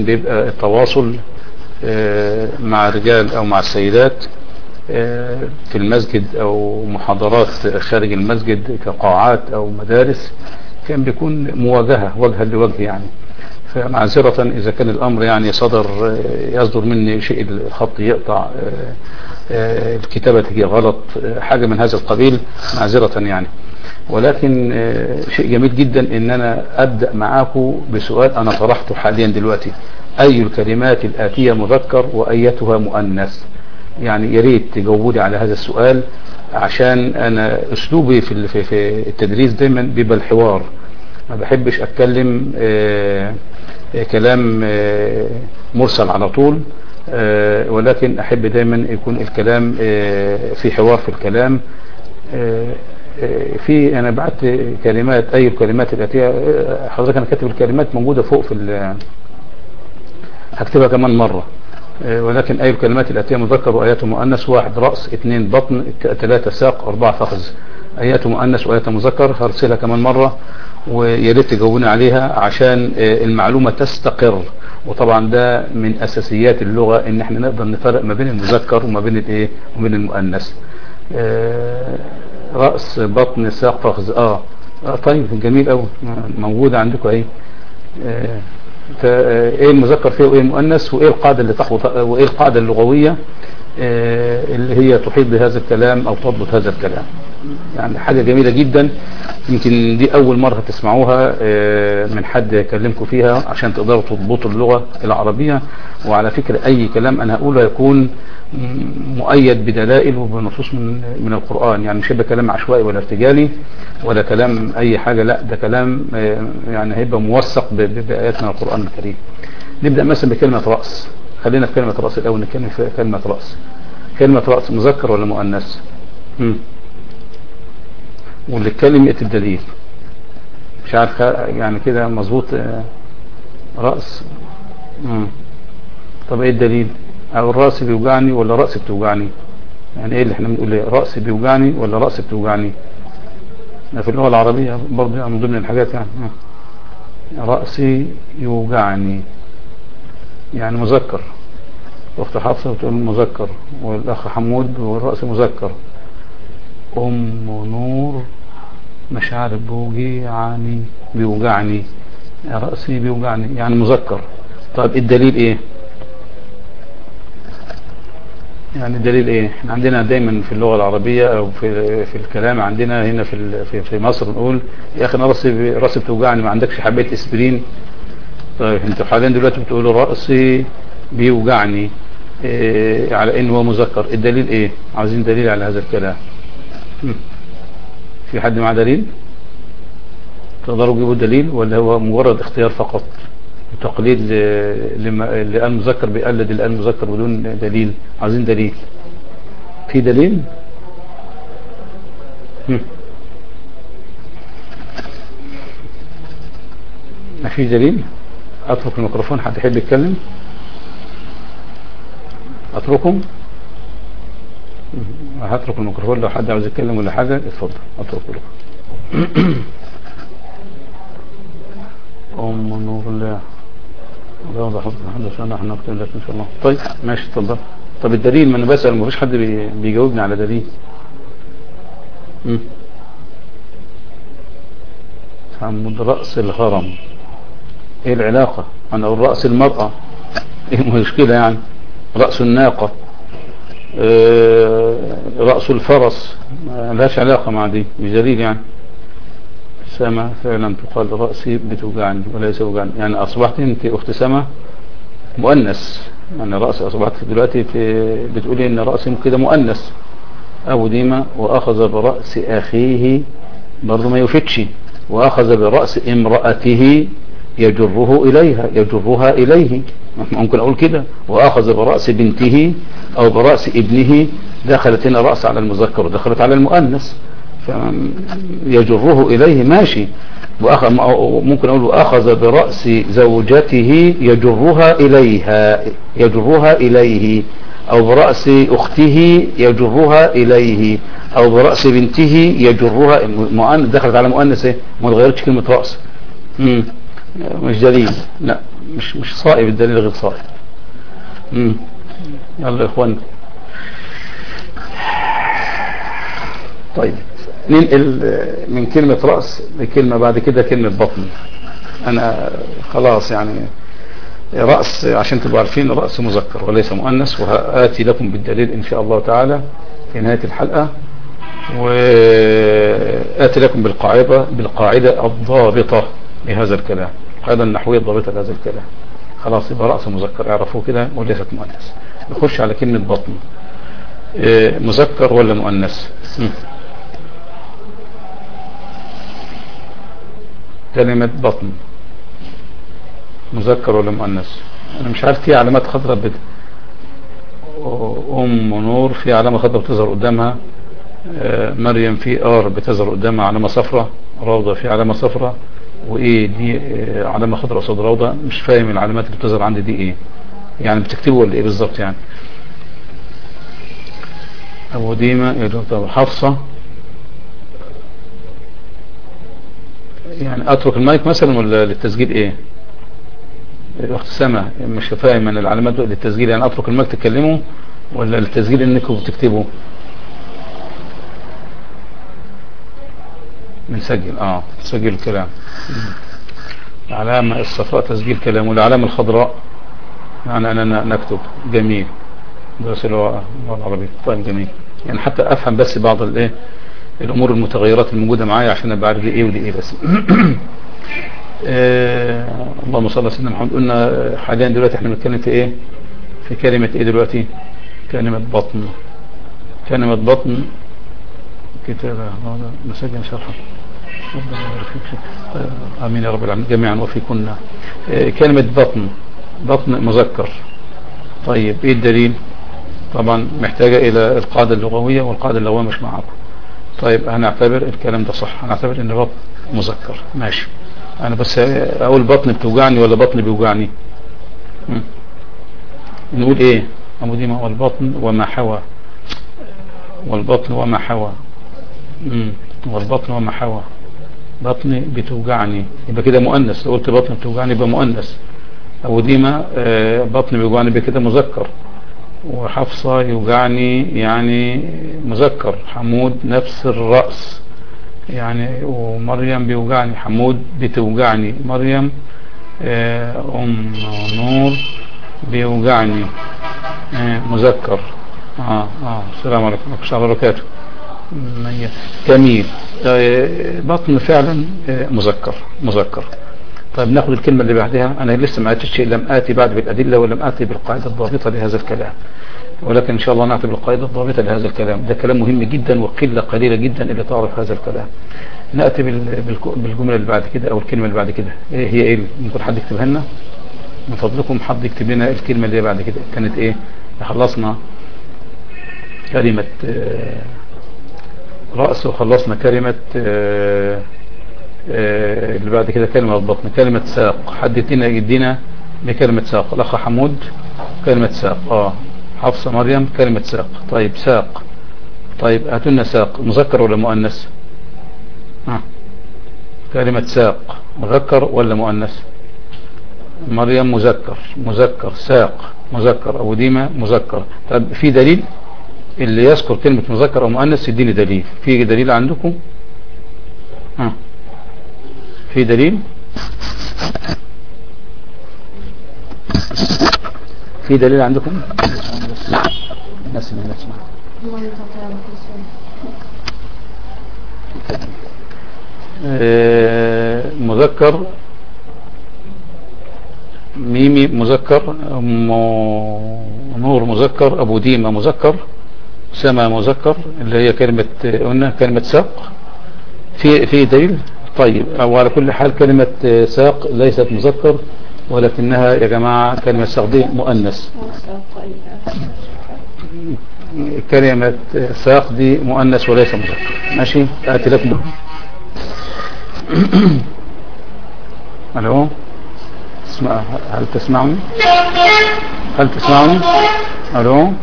بيبقى التواصل مع الرجال او مع السيدات في المسجد او محاضرات خارج المسجد كقاعات او مدارس كان بيكون مواجهة وجها لوجه يعني فمعذرة اذا كان الامر يعني صدر يصدر مني شيء الخط يقطع الكتابة تجي غلط حاجة من هذا القبيل معذرة يعني ولكن شيء جميل جدا ان انا ابدأ معاكم بسؤال انا طرحته حاليا دلوقتي اي الكلمات الاتية مذكر وايتها مؤنث يعني يا ريت تجاوبوا لي على هذا السؤال عشان انا اسلوبي في في التدريس دايما بيبقى الحوار ما بحبش اتكلم كلام مرسل على طول ولكن احب دايما يكون الكلام في حوار في الكلام في انا بعت كلمات اي الكلمات الاتيه حضرتك انا كاتب الكلمات موجوده فوق في هكتبها كمان مره ولكن اي الكلمات الاتيه مذكر وايات مؤنث واحد راس اثنين بطن ثلاثه ساق اربعه فخذ ايات مؤنث وايات مذكر هرسلها كمان مره ويا ريت تجاوبوني عليها عشان المعلومه تستقر وطبعا ده من اساسيات اللغه ان احنا نقدر نفرق ما بين المذكر وما بين الايه وبين المؤنث رأس بطن ساق فخذ اه, آه طيب جميل قوي موجودة عندكم ايه آه ايه المذكر فيه وايه المؤنث وايه القاعدة اللي تحوط وايه القاعدة اللغوية آه اللي هي تحيط بهذا الكلام او تضبط هذا الكلام يعني حاجة جميلة جدا يمكن دي اول مرة تسمعوها من حد يكلمكم فيها عشان تقدروا تضبطوا اللغة العربية وعلى فكرة اي كلام انا هقوله يكون مؤيد بدلائل وبنصوص من من القرآن يعني مش هيبقى كلام عشوائي ولا ارتجالي ولا كلام اي حاجة لا ده كلام يعني هيبقى موثق بآيات من القرآن الكريم نبدأ مثلا بكلمة رأس خلينا في كلمة رأس الاول نتكلم في كلمة رأس كلمة رأس مذكر ولا مؤنث واللي كلمة الدليل مش عارف يعني كده مظبوط رأس مم. طب ايه الدليل او الرأس بيوجعني ولا رأسي بتوجعني يعني ايه اللي احنا بنقول ايه رأسي بيوجعني ولا رأسي بتوجعني في اللغة العربية برضه من ضمن الحاجات يعني رأسي يوجعني يعني مذكر اخت حفصة بتقول مذكر والاخ حمود والرأس مذكر ام نور مش عارف بيوجعني بيوجعني رأسي بيوجعني يعني مذكر طيب الدليل ايه يعني الدليل ايه احنا عندنا دايما في اللغة العربية او في في الكلام عندنا هنا في في, في مصر نقول يا اخي انا راسي راسي بتوجعني ما عندكش حبايه اسبرين طيب انتوا حاليا دلوقتي بتقولوا راسي بيوجعني إيه على انه هو مذكر الدليل ايه عاوزين دليل على هذا الكلام في حد معاه دليل تقدروا تجيبوا دليل ولا هو مجرد اختيار فقط تقليد اللي قال مذكر بيقلد اللي قال مذكر بدون دليل عايزين دليل في دليل ما في دليل اترك الميكروفون حد يحب يتكلم اتركم هترك الميكروفون لو حد عاوز يتكلم ولا حاجه اتفضل اتركه له ام نور الله الله بحفظ الحمد لله احنا نكتب لك ان شاء الله طيب ماشي اتفضل طب الدليل ما انا بسال ما فيش حد بي... بيجاوبني على دليل امم حمد راس الهرم ايه العلاقه انا اقول راس المراه ايه المشكله يعني راس الناقه اه راس الفرس ما لهاش علاقه مع دي مش دليل يعني سما فعلا تقال رأسي بتوجعني وليس وجعني يعني أصبحت أنت أخت سما مؤنث يعني رأسي أصبحت دلوقتي في بتقولي إن رأسي كده مؤنث أبو ديما وأخذ برأس أخيه برضه ما يفتش وأخذ برأس امرأته يجره إليها يجرها إليه ممكن أقول كده وأخذ برأس بنته أو برأس ابنه دخلت هنا رأس على المذكر ودخلت على المؤنث يجره إليه ماشي وأخذ ممكن أقول أخذ برأس زوجته يجرها إليها يجرها إليه أو برأس أخته يجرها إليه أو برأس بنته يجرها مؤنث دخلت على مؤنث ما تغيرتش كلمة رأس مم. مش دليل لا مش مش صائب الدليل غير صائب امم يلا يا اخوان طيب ننقل من كلمة رأس لكلمة بعد كده كلمة بطن انا خلاص يعني رأس عشان تبقوا عارفين رأس مذكر وليس مؤنث وآتي لكم بالدليل إن شاء الله تعالى في نهاية الحلقة وآتي لكم بالقاعدة بالقاعدة الضابطة لهذا الكلام القاعدة النحوية الضابطة لهذا الكلام خلاص يبقى رأس مذكر اعرفوه كده وليست مؤنث نخش على كلمة بطن مذكر ولا مؤنث كلمة بطن مذكر ولا مؤنث انا مش عارف في علامات خضراء بت... ام نور في علامة خضراء بتظهر قدامها مريم في ار بتظهر قدامها علامة صفراء روضة في علامة صفراء وايه دي علامة خضراء قصاد روضة مش فاهم العلامات اللي بتظهر عندي دي ايه يعني بتكتبوا ولا ايه بالظبط يعني ابو ديمة طب حفصة يعني اترك المايك مثلا ولا للتسجيل ايه اخت سما مش فاهم ان العلامات للتسجيل يعني اترك المايك تتكلموا ولا للتسجيل انكم بتكتبوا بنسجل اه تسجل الكلام العلامة الصفراء تسجيل كلام والعلامة الخضراء يعني أنا نكتب جميل درس اللغة العربية طيب جميل يعني حتى أفهم بس بعض الايه الأمور المتغيرات الموجودة معايا عشان أبقى عارف إيه ودي إيه بس آه اللهم صل على سيدنا محمد قلنا حاليا دلوقتي احنا بنتكلم في إيه في كلمة إيه دلوقتي كلمة بطن كلمة بطن كتابة هذا مسجل شرحه آمين يا رب العالمين جميعا وفيكن كلمة بطن بطن مذكر طيب ايه الدليل طبعا محتاجة الى القاعدة اللغوية والقاعدة اللغوية مش معاكم طيب هنعتبر الكلام ده صح هنعتبر ان بطن مذكر ماشي انا بس اقول بطن بتوجعني ولا بطن بيوجعني نقول ايه ابو ديما والبطن وما حوى والبطن وما حوى والبطن وما حوى بطني بتوجعني يبقى كده مؤنث لو قلت بطني بتوجعني يبقى مؤنث ابو ديما بطني بيوجعني يبقى كده مذكر وحفصة يوجعني يعني مذكر حمود نفس الرأس يعني ومريم بيوجعني حمود بتوجعني مريم ام نور بيوجعني مذكر اه اه السلام عليكم ورحمه الله وبركاته جميل بطن فعلا مذكر مذكر طيب ناخذ الكلمة اللي بعدها أنا لسه ما أتيتش لم آتي بعد بالأدلة ولم آتي بالقاعدة الضابطة لهذا الكلام ولكن إن شاء الله نأتي بالقاعدة الضابطة لهذا الكلام ده كلام مهم جدا وقلة قليلة جدا اللي تعرف هذا الكلام نأتي بالجملة اللي بعد كده أو الكلمة اللي بعد كده إيه هي إيه ممكن حد يكتبها لنا من فضلكم حد يكتب لنا الكلمة اللي بعد كده كانت إيه خلصنا كلمة رأس وخلصنا كلمة اللي بعد كده كلمة البطن كلمة ساق حد يدينا يدينا بكلمة ساق الأخ حمود كلمة ساق اه حفصة مريم كلمة ساق طيب ساق طيب هاتوا لنا ساق مذكر ولا مؤنث آه. كلمة ساق مذكر ولا مؤنث مريم مذكر مذكر ساق مذكر أبو ديمة مذكر طيب في دليل اللي يذكر كلمة مذكر أو مؤنث يديني دليل في دليل عندكم ها في دليل في دليل عندكم نسمع نسمع مذكر ميمي مذكر نور مذكر ابو ديمة مذكر سما مذكر اللي هي كلمة قلنا كلمة ساق في في دليل طيب وعلى كل حال كلمة ساق ليست مذكر ولكنها يا جماعة كلمة ساق دي مؤنث كلمة ساق دي مؤنث وليس مذكر ماشي آتي لكم الو اسمع هل تسمعني هل تسمعني الو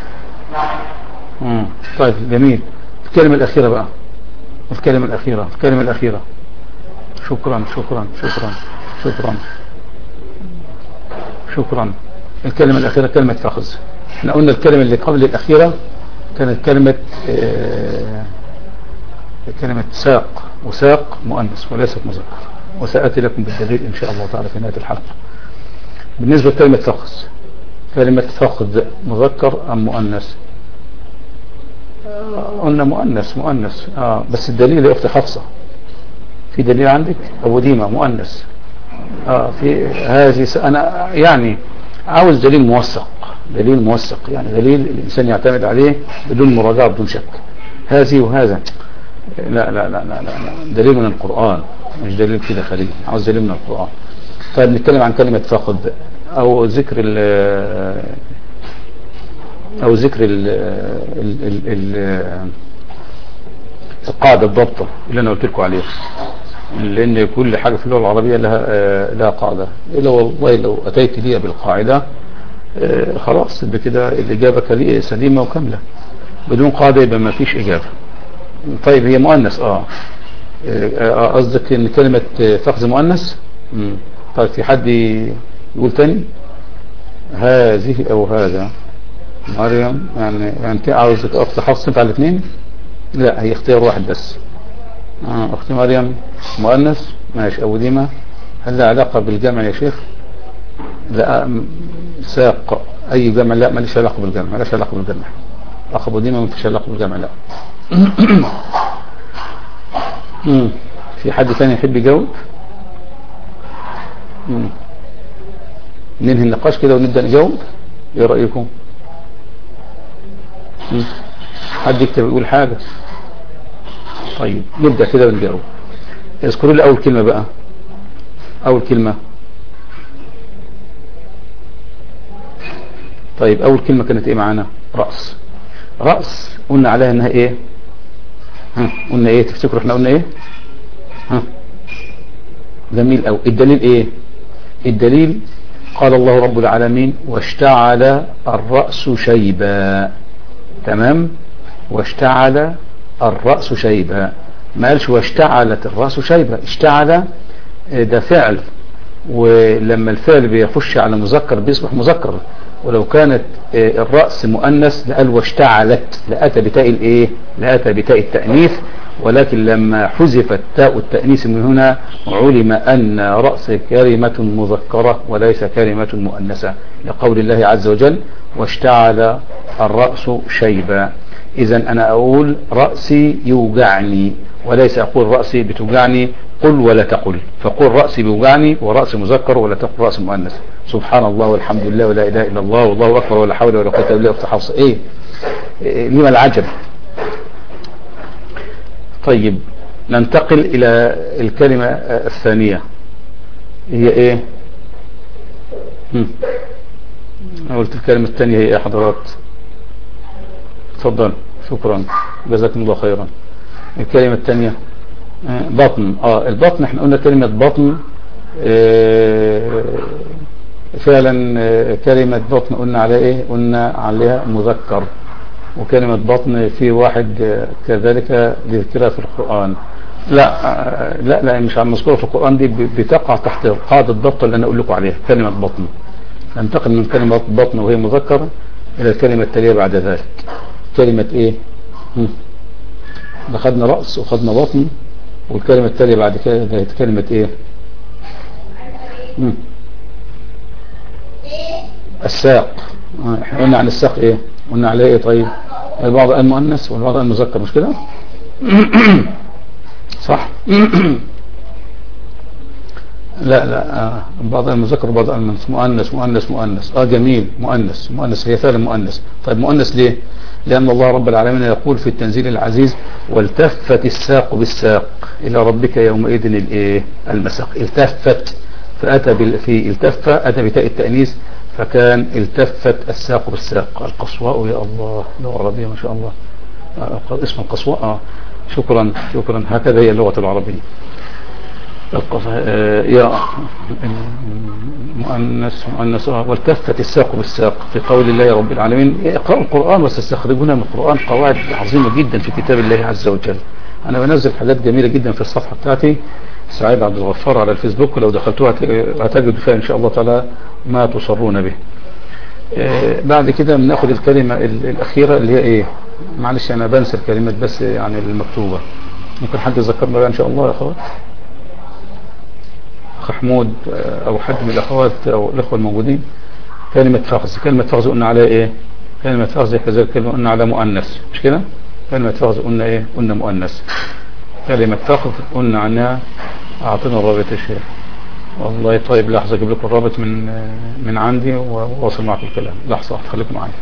مم. طيب جميل الكلمة الأخيرة بقى الكلمة الأخيرة الكلمة الأخيرة شكرا شكرا شكرا شكرا شكرا الكلمة الأخيرة كلمة فخذ احنا قلنا الكلمة اللي قبل الأخيرة كانت كلمة آه كلمة ساق وساق مؤنث وليست مذكر وسأتي لكم بالدليل إن شاء الله تعالى في نهاية الحلقة بالنسبة لكلمة فخذ كلمة فخذ مذكر أم مؤنث آه قلنا مؤنث مؤنث آه بس الدليل يا أختي حفصة في دليل عندك أبو ديمة مؤنث آه في هذه أنا يعني عاوز دليل موثق دليل موثق يعني دليل الإنسان يعتمد عليه بدون مراجعة بدون شك هذه وهذا لا لا لا لا, لا, لا. دليل من القرآن مش دليل كده خليل عاوز دليل من القرآن طيب نتكلم عن كلمة فخذ أو ذكر ال أو ذكر ال ال ال القاعدة الضبطة اللي أنا قلت لكم عليها لأن كل حاجة في اللغة العربية لها لها قاعدة إلا والله لو أتيت لي بالقاعدة خلاص بكده الإجابة سليمة وكاملة بدون قاعدة يبقى ما فيش إجابة طيب هي مؤنث اه قصدك ان كلمة فخذ مؤنث طيب في حد يقول تاني هذه او هذا مريم يعني يعني انت عاوزك اخت حفص تنفع الاثنين لا هي اختيار واحد بس آه اختي مريم مؤنث ماشي ابو ديمة هل لها علاقة بالجمع يا شيخ لا ساق اي جمع لا ماليش علاقة بالجمع ماليش علاقة بالجمع اخ ابو ديمة ما فيش علاقة بالجمع لا في حد ثاني يحب يجاوب ننهي النقاش كده ونبدأ نجاوب ايه رأيكم حد يكتب يقول حاجة طيب نبدأ كده ونجاوب اذكروا لي اول كلمة بقى اول كلمة طيب اول كلمة كانت ايه معانا رأس رأس قلنا عليها انها ايه ها قلنا ايه تفتكروا احنا قلنا ايه ها جميل او الدليل ايه الدليل قال الله رب العالمين واشتعل الرأس شيبا تمام واشتعل الرأس شيبا ما قالش واشتعلت الرأس شيبا اشتعل ده فعل ولما الفعل بيخش على مذكر بيصبح مذكر ولو كانت الرأس مؤنث لقال واشتعلت لأتى بتاء الايه لأتى بتاء التأنيث ولكن لما حذفت تاء التأنيث من هنا علم أن رأس كلمة مذكرة وليس كلمة مؤنثة لقول الله عز وجل واشتعل الرأس شيبا إذا أنا أقول رأسي يوجعني وليس أقول رأسي بتوجعني قل ولا تقل فقل رأسي بيوجعني ورأس مذكر ولا تقل رأس مؤنث سبحان الله والحمد لله ولا إله إلا الله والله أكبر ولا حول ولا قوة إلا بالله أخت حفصة إيه, إيه لما العجب طيب ننتقل إلى الكلمة الثانية هي إيه هم. قلت الكلمة الثانية هي إيه حضرات تفضل شكرا جزاكم الله خيرا الكلمة الثانية بطن اه البطن احنا قلنا كلمة بطن اه فعلا اه كلمة بطن قلنا عليها ايه قلنا عليها مذكر وكلمة بطن في واحد اه كذلك ذكرها في القرآن لا لا لا مش عم مذكورة في القرآن دي بتقع تحت قاعدة الضبط اللي انا اقول لكم عليها كلمة بطن ننتقل من كلمة بطن وهي مذكر الى الكلمة التالية بعد ذلك كلمة ايه اخذنا رأس وخدنا بطن والكلمة التالية بعد كده كلمة ايه مم. الساق احنا قلنا عن الساق ايه قلنا عليه ايه طيب البعض قال مؤنث والبعض قال مذكر مش كده صح لا لا آه. بعض المذكر وبعض المؤنث مؤنث مؤنث مؤنث اه جميل مؤنث مؤنث هي فعلا مؤنث طيب مؤنث ليه لأن الله رب العالمين يقول في التنزيل العزيز والتفت الساق بالساق إلى ربك يومئذ الايه المساق التفت فأتى في التف أتى بتاء التأنيث فكان التفت الساق بالساق القصواء يا الله لغة عربية ما شاء الله آه اسم القصواء آه شكرا شكرا هكذا هي اللغة العربية يا مؤنث مؤنث والتفت الساق بالساق في قول الله رب العالمين اقرأوا القرآن وستستخرجون من القرآن قواعد عظيمة جدا في كتاب الله عز وجل أنا بنزل حاجات جميلة جدا في الصفحة بتاعتي سعيد عبد الغفار على الفيسبوك لو دخلتوها هتجدوا فيها ان شاء الله تعالى ما تصرون به بعد كده بناخد الكلمة الأخيرة اللي هي إيه معلش أنا بنسى الكلمات بس يعني المكتوبة ممكن حد يذكرنا بقى إن شاء الله يا أخوات أخ حمود أو حد من الأخوات أو الأخوة الموجودين كلمة فخذ كلمة فخذ قلنا عليها إيه كلمة فخذ كذلك كلمة قلنا على مؤنث مش كده كلمة فخذ قلنا إيه قلنا مؤنث كلمة فخذ قلنا عنها أعطينا الرابط يا شيخ والله طيب لحظة اجيب لكم الرابط من من عندي وواصل معكم الكلام لحظة خليكم معايا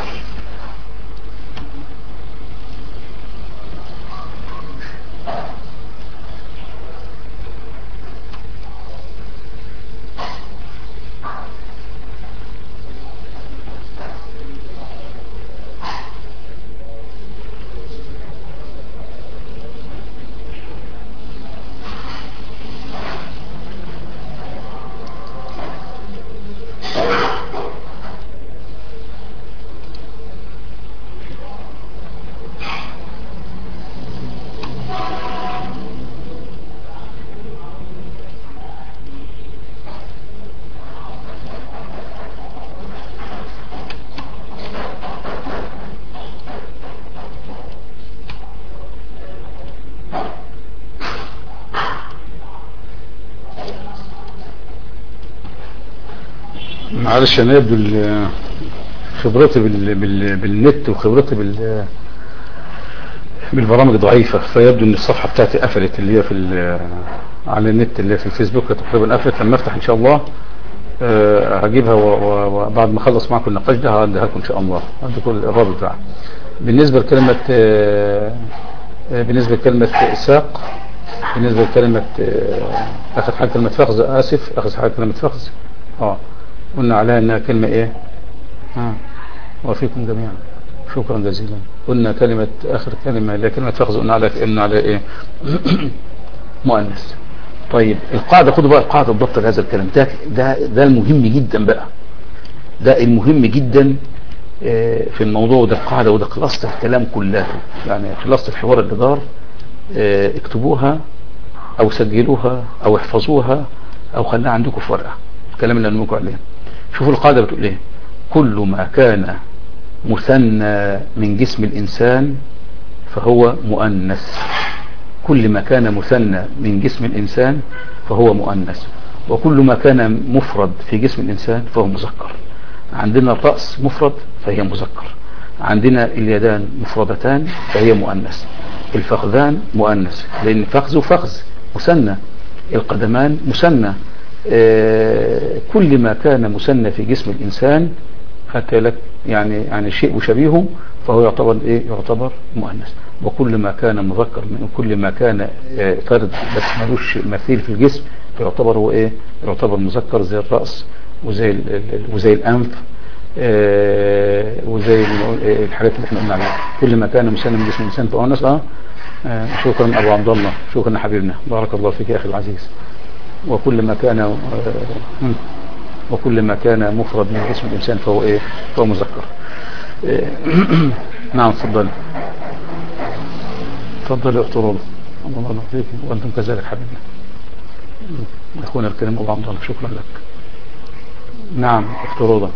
معلش انا يبدو خبرتي بال... بال... بالنت وخبرتي بال بالبرامج ضعيفة فيبدو ان الصفحة بتاعتي قفلت اللي هي في ال... على النت اللي هي في الفيسبوك تقريبا قفلت لما افتح ان شاء الله أه هجيبها وبعد ما اخلص معكم النقاش ده هديها لكم ان شاء الله هديكم الرابط بتاعها بالنسبة لكلمة أه بالنسبة لكلمة ساق بالنسبة لكلمة أه اخذ حاجة كلمة فخذ اسف اخذ حاجة كلمة فخذ اه قلنا عليها انها كلمة ايه ها وفيكم جميعا شكرا جزيلا قلنا كلمة اخر كلمة اللي كلمة فخذ قلنا عليها قلنا عليها ايه مؤنث طيب القاعدة خدوا بقى القاعدة الضبط لهذا الكلام ده ده ده المهم جدا بقى ده المهم جدا في الموضوع وده القاعدة وده خلاصة الكلام كلها يعني خلاصة الحوار اللي دار اكتبوها او سجلوها او احفظوها او خليها عندكم في ورقة الكلام اللي أنمكم عليه شوفوا القاعدة بتقول ايه كل ما كان مثنى من جسم الإنسان فهو مؤنث كل ما كان مثنى من جسم الإنسان فهو مؤنث وكل ما كان مفرد في جسم الإنسان فهو مذكر عندنا الرأس مفرد فهي مذكر عندنا اليدان مفردتان فهي مؤنث الفخذان مؤنث لأن فخذ وفخذ مثنى القدمان مثنى كل ما كان مثنى في جسم الإنسان حتى لك يعني يعني شيء وشبيهه فهو يعتبر ايه يعتبر مؤنث وكل ما كان مذكر من كل ما كان فرد بس ملوش مثيل في الجسم فيعتبر هو ايه يعتبر مذكر زي الرأس وزي وزي الأنف وزي الحاجات اللي احنا قلنا عليها كل ما كان مثنى من جسم الإنسان فهو مؤنث اه شكرا أبو عبد الله شكرا حبيبنا بارك الله فيك يا أخي العزيز وكل ما كان وكل ما كان مفرد من اسم الإنسان فهو إيه فهو مذكر إيه نعم تفضل تفضل يا أخت روضة الله يرضيك وأنتم كذلك حبيبنا أخونا الكريم أبو عبد الله شكرا لك نعم أخت روضة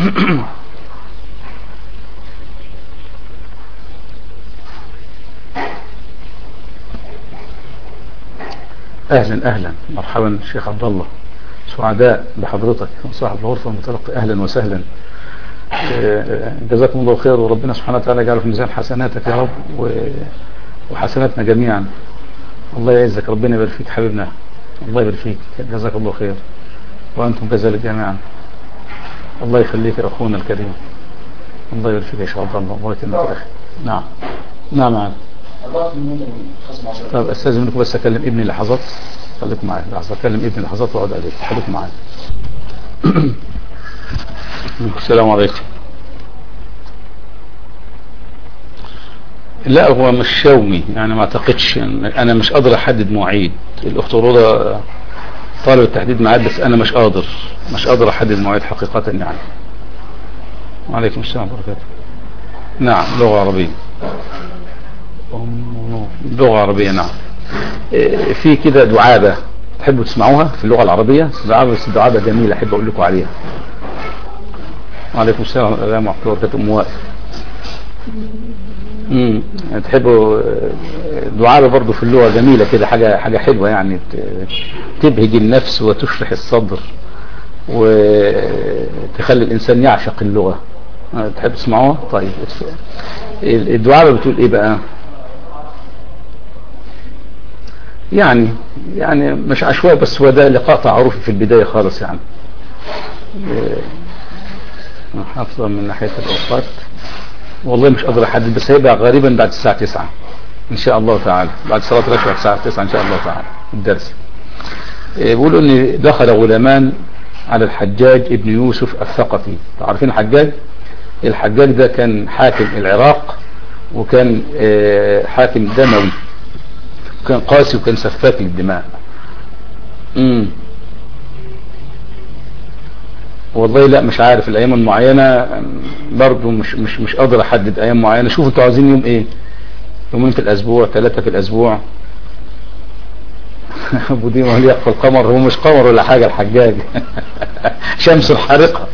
اهلا اهلا مرحبا شيخ عبد الله سعداء بحضرتك صاحب الغرفه المتلقي اهلا وسهلا جزاكم الله خير وربنا سبحانه وتعالى يجعله في ميزان حسناتك يا رب وحسناتنا جميعا الله يعزك ربنا يبارك فيك حبيبنا الله يبارك فيك جزاك الله خير وانتم كذلك جميعا الله يخليك يا اخونا الكريم الله يبارك فيك يا شيخ عبد الله الله يكرمك يا اخي نعم نعم معنا طب استاذن منكم بس اكلم ابني لحظات خليكم معايا لحظه اكلم ابني لحظات واقعد عليك خليكم معايا السلام عليكم لا هو مش يومي يعني ما اعتقدش انا مش قادر احدد مواعيد الاخت روضه طالب تحديد ميعاد بس انا مش قادر مش قادر احدد مواعيد حقيقه يعني وعليكم السلام ورحمه الله نعم لغه عربيه لغة عربية نعم في كده دعابة تحبوا تسمعوها في اللغة العربية دعابة دعابة جميلة أحب أقول لكم عليها وعليكم السلام ورحمة الله وبركاته أم وائل امم تحبوا دعابة برضو في اللغة جميلة كده حاجة حاجة حلوة يعني تبهج النفس وتشرح الصدر وتخلي الإنسان يعشق اللغة تحب تسمعوها طيب الدعابة بتقول ايه بقى يعني يعني مش عشوائي بس هو ده لقاء تعارفي في البداية خالص يعني حافظة من ناحية الأوقات والله مش قادر أحدد بس هيبقى غالبا بعد الساعة 9 إن شاء الله تعالى بعد صلاة العشاء الساعة 9 إن شاء الله تعالى الدرس بيقولوا إن دخل غلامان على الحجاج ابن يوسف الثقفي تعرفين الحجاج الحجاج ده كان حاكم العراق وكان حاكم دموي كان قاسي وكان سفاك للدماء امم والله لا مش عارف الايام المعينة برضو مش مش مش قادر احدد ايام معينة شوفوا انتوا عاوزين يوم ايه يومين في الاسبوع ثلاثة في الاسبوع ابو دي ما يخفى القمر هو مش قمر ولا حاجة الحجاج شمس الحارقة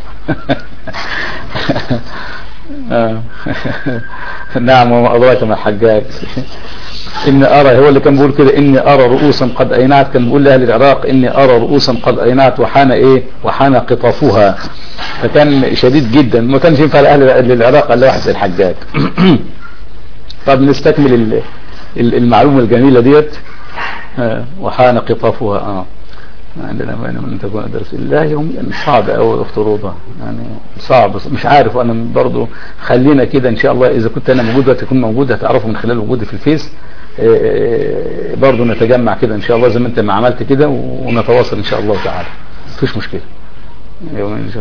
نعم وما أدراك ما الحجاج إني أرى هو اللي كان بيقول كده إني أرى رؤوسا قد أينعت كان بيقول لأهل العراق إني أرى رؤوسا قد أينعت وحان إيه وحان قطافها فكان شديد جدا ما كانش ينفع لأهل العراق إلا واحد زي الحجاج طب نستكمل المعلومة الجميلة ديت وحان قطافها اه عندنا بين من تكون درس الله يوم يعني صعب قوي افتروضها يعني صعب مش عارف انا برضو خلينا كده ان شاء الله اذا كنت انا موجود وتكون موجود هتعرفوا من خلال وجودي في الفيس برضو نتجمع كده ان شاء الله زي ما انت ما عملت كده ونتواصل ان شاء الله تعالى مفيش مشكله يومين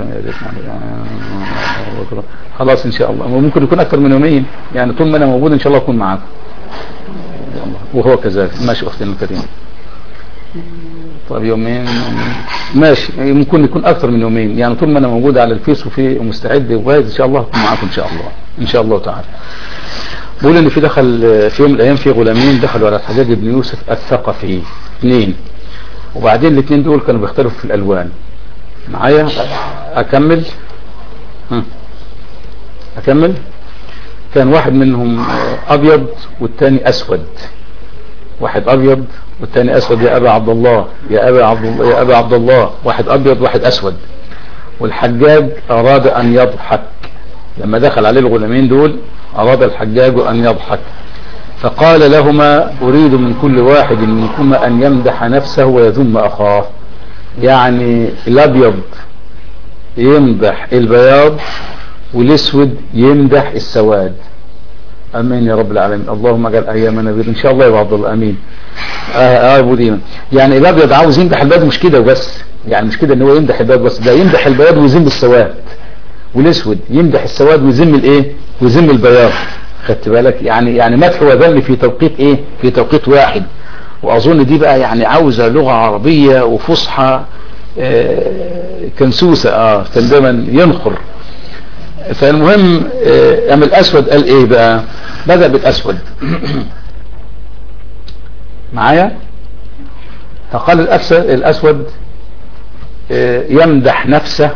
خلاص ان شاء الله ممكن يكون اكثر من يومين يعني طول ما انا موجود ان شاء الله اكون معاكم وهو كذلك ماشي اختنا الكريمه طيب يومين ماشي ممكن يكون اكثر من يومين يعني طول ما انا موجود على الفيس وفي مستعد وجاهز ان شاء الله اكون معاكم ان شاء الله ان شاء الله تعالى بقول ان في دخل في يوم من الايام في غلامين دخلوا على الحجاج بن يوسف الثقفي اثنين وبعدين الاثنين دول كانوا بيختلفوا في الالوان معايا اكمل ها. اكمل كان واحد منهم ابيض والثاني اسود واحد ابيض والثاني اسود يا ابا عبد الله يا ابا عبد الله يا ابا عبد الله واحد ابيض واحد اسود والحجاج اراد ان يضحك لما دخل عليه الغلامين دول اراد الحجاج ان يضحك فقال لهما اريد من كل واحد منكما ان يمدح نفسه ويذم اخاه يعني الابيض يمدح البياض والاسود يمدح السواد امين يا رب العالمين اللهم اجعل ايامنا بيض ان شاء الله يا عبد الله امين اه ابو ديما يعني الابيض عاوز يمدح البياض مش كده وبس يعني مش كده ان هو يمدح البياض بس ده يمدح البياض ويذم السواد والاسود يمدح السواد ويذم الايه ويذم البياض خدت بالك يعني يعني مدح وذم في توقيت ايه في توقيت واحد واظن دي بقى يعني عاوزه لغه عربيه وفصحى آه كنسوسه اه كان دايما ينخر فالمهم آه ام الاسود قال ايه بقى بدا بالاسود معايا فقال الاسود الاسود آه يمدح نفسه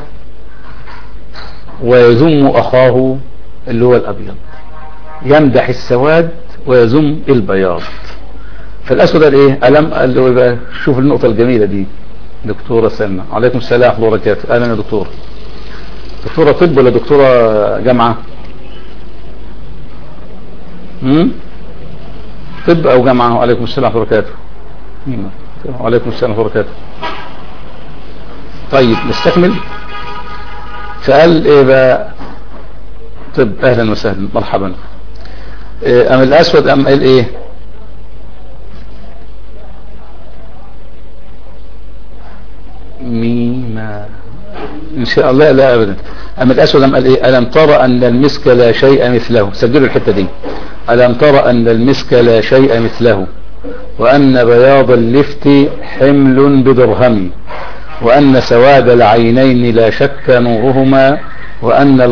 ويذم اخاه اللي هو الابيض يمدح السواد ويذم البياض فالاسود قال ايه الم قال له بقى شوف النقطه الجميله دي دكتوره سلمى عليكم السلام ورحمه الله وبركاته اهلا يا دكتور دكتوره طب ولا دكتوره جامعه امم طب او جامعه وعليكم السلام ورحمه الله وبركاته وعليكم السلام ورحمه الله وبركاته طيب نستكمل فقال ايه بقى طب اهلا وسهلا مرحبا ام الاسود ام قال ايه ميما ان شاء الله لا ابدا ام الاسود ام قال ايه الم ترى ان المسك لا شيء مثله سجلوا الحته دي الم ترى ان المسك لا شيء مثله وان بياض اللفت حمل بدرهم وان سواد العينين لا شك نورهما وان